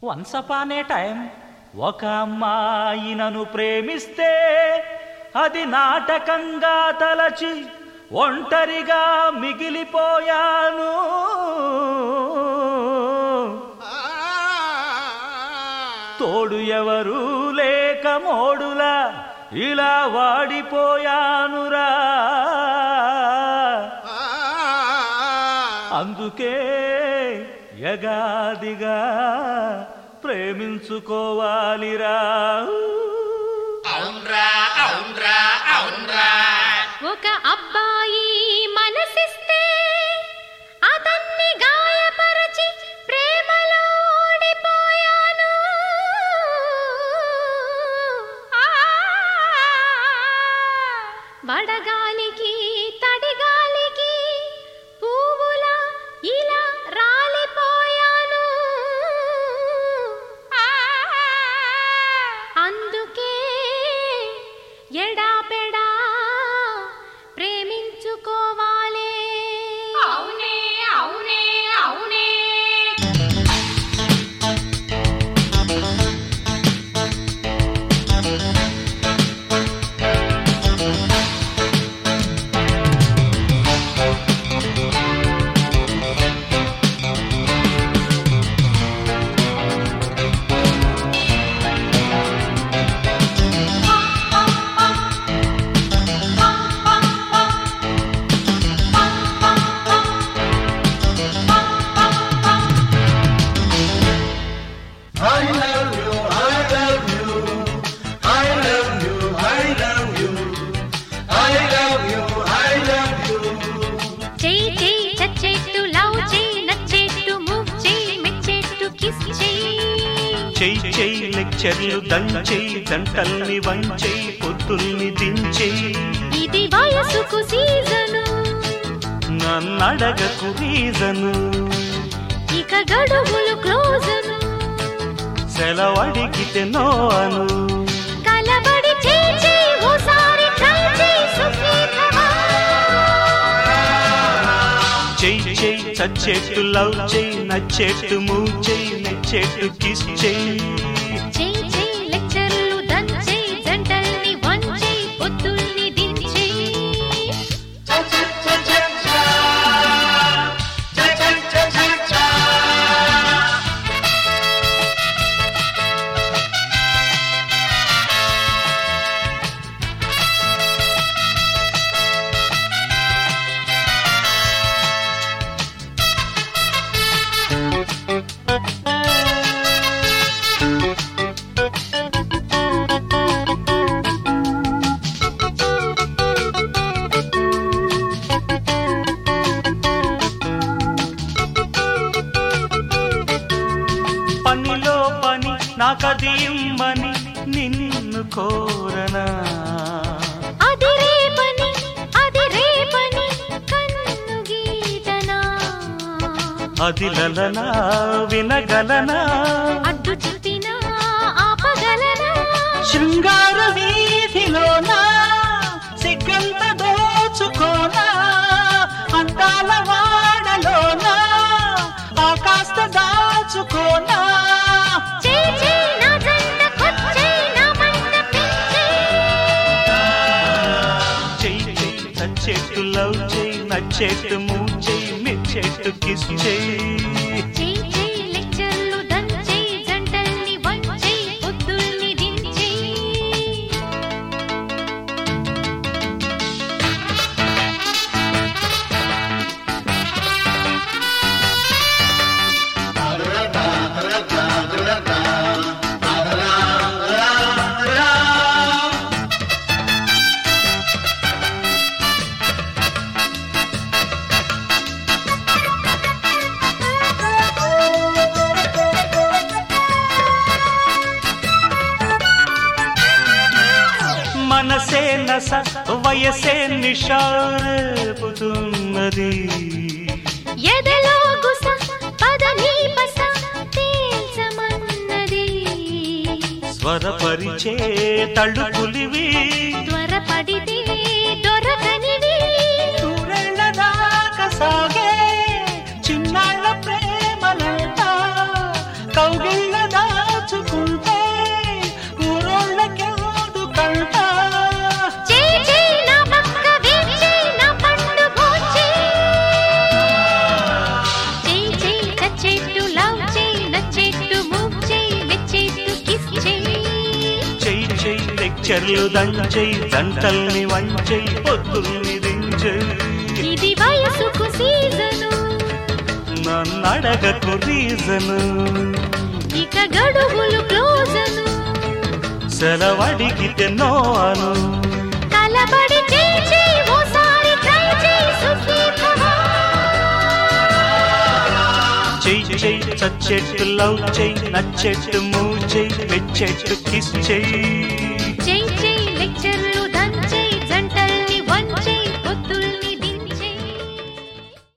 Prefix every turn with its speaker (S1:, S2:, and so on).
S1: Once upon ఏ time ఒక అమ్మాయి నన్ను ప్రేమిస్తే అది నాటకంగా తలచి ఒంటరిగా మిగిలిపోయాను తోడు ఎవరు లేక మోడులా ఇలా వాడిపోయానురా అందుకే యగాదిగా ప్రేమించుకోవాలిరా
S2: అవునరా అవునరా అవునరా
S3: ఒక అబ్బాయి మనసిస్తే అతన్ని గాయపరచి ప్రేమలో ఓడిపోయాను ఆ! వడగాలికి తడిగాలికి పువ్వులా ఇలా రాలిపోయాను ఆ! అందుకే ఎడాపెడా ప్రేమించుకోవాలే అవునే అవునే అవునే
S4: I love you, I love you, I love you, I love you, I love you, I love you.
S3: చెయ్యి చెయ్యి చచ్చేట్టు లవ్ చెయ్యి నచ్చేట్టు మూవ్ చెయ్యి మెచ్చేట్టు కిస్ చెయ్యి
S1: చెయ్యి చెయ్యి లెక్చర్లు దంచెయ్యి దంటల్ని వంచెయ్యి పొత్తుల్ని దించెయ్యి
S3: ఇది వయసుకు సీజను
S1: నన్నడగకు రీజను
S3: ఇక గడువులు క్లోజను
S1: సెలవడిగితే నో అను
S3: కలబడి చేయి చేయి ఓసారి ట్రై చేయి సుఖీతమా
S1: చెయ్యి చెయ్యి చచ్చేట్టు లవ్ చెయ్యి నచ్చేట్టు మూవ్ చెయ్యి నచ్చేట్టు కిస్ చెయ్యి
S3: చెయ్యి చెయ్యి లెక్చర్లు దంచెయ్యి జంటల్ని వంచెయ్యి పొత్తుల్ని దించెయ్యి
S1: పనిలో పని నాకది ఇమ్మని నిన్ను కోరనా
S3: అది రేపని అది రేపని కన్ను గీతనా
S1: అది లలనా వినగలనా
S3: అడ్డు చెప్పినా ఆపగలనా
S1: శృంగార వీధిలోనా సిగ్గంత దోచుకోనా అందాల వాడలోనా ఆకాశ దాచుకోనా
S3: చేయి చేయి నా జంటకొచ్చేయి నా మంట పెంచేయి
S1: చెయ్యి చెయ్యి నచ్చేట్టు లవ్ చెయ్యి నచ్చేట్టు మూవ్ చెయ్యి మెచ్చేట్టు కిస్ చెయ్యి
S3: చెయ్యి చెయ్యి లెక్చర్లు దంచెయ్యి జంటల్ని వంచెయ్యి పొత్తుల్ని దించెయ్యి
S1: మనసే నస వయసే నిషారేపుతున్నది
S3: ఎదలో గుస పదని పస తేల్చమన్నది
S1: స్వరపరిచే తడుపులివి
S3: త్వరపడితే దొరకనివి
S1: నూరేళ్ల దాకా సాగే చిన్నాళ్ళ ప్రేమలంతా కౌగిళ్ళ టీచర్లు దంచై జంటల్ని వంచై పొద్దుల్ని దించై
S3: ఇది వయసుకు సీజను
S1: నన్ను అడగకు రీజను
S3: ఇక గడువులు క్లోజను
S1: సెలవడిగితే నో అను
S3: కలబడి చేయి చేయి ఓసారి ట్రై చేయి సుఖీభవ
S1: చెయ్యి చెయ్యి చచ్చెట్టు లవ్ చెయ్యి నచ్చెట్టు మూవ్ చెయ్యి మెచ్చెట్టు కిస్ చెయ్యి